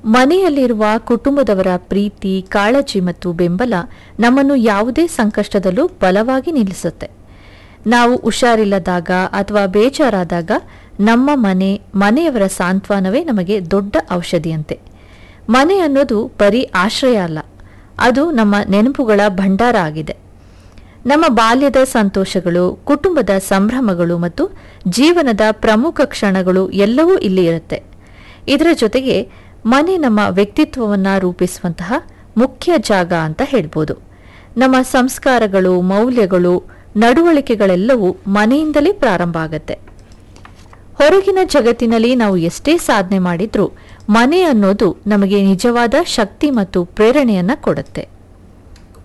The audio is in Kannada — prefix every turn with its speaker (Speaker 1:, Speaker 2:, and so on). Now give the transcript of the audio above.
Speaker 1: ಮನೆಯಲ್ಲಿರುವ ಕುಟುಂಬದವರ ಪ್ರೀತಿ ಕಾಳಜಿ ಮತ್ತು ಬೆಂಬಲ ನಮ್ಮನ್ನು ಯಾವುದೇ ಸಂಕಷ್ಟದಲ್ಲೂ ಬಲವಾಗಿ ನಿಲ್ಲಿಸುತ್ತೆ ನಾವು ಹುಷಾರಿಲ್ಲದಾಗ ಅಥವಾ ಬೇಜಾರಾದಾಗ ನಮ್ಮ ಮನೆ ಮನೆಯವರ ಸಾಂತ್ವನವೇ ನಮಗೆ ದೊಡ್ಡ ಔಷಧಿಯಂತೆ ಮನೆ ಅನ್ನೋದು ಬರೀ ಆಶ್ರಯ ಅಲ್ಲ ಅದು ನಮ್ಮ ನೆನಪುಗಳ ಭಂಡಾರ ಆಗಿದೆ ನಮ್ಮ ಬಾಲ್ಯದ ಸಂತೋಷಗಳು ಕುಟುಂಬದ ಸಂಭ್ರಮಗಳು ಮತ್ತು ಜೀವನದ ಪ್ರಮುಖ ಕ್ಷಣಗಳು ಎಲ್ಲವೂ ಇಲ್ಲಿ ಇರುತ್ತೆ ಇದರ ಜೊತೆಗೆ ಮನೆ ನಮ್ಮ ವ್ಯಕ್ತಿತ್ವವನ್ನು ರೂಪಿಸುವಂತಹ ಮುಖ್ಯ ಜಾಗ ಅಂತ ಹೇಳ್ಬೋದು ನಮ್ಮ ಸಂಸ್ಕಾರಗಳು ಮೌಲ್ಯಗಳು ನಡವಳಿಕೆಗಳೆಲ್ಲವೂ ಮನೆಯಿಂದಲೇ ಪ್ರಾರಂಭ ಆಗತ್ತೆ ಹೊರಗಿನ ಜಗತ್ತಿನಲ್ಲಿ ನಾವು ಎಷ್ಟೇ ಸಾಧನೆ ಮಾಡಿದ್ರೂ ಮನೆ ಅನ್ನೋದು ನಮಗೆ ನಿಜವಾದ ಶಕ್ತಿ ಮತ್ತು ಪ್ರೇರಣೆಯನ್ನ ಕೊಡುತ್ತೆ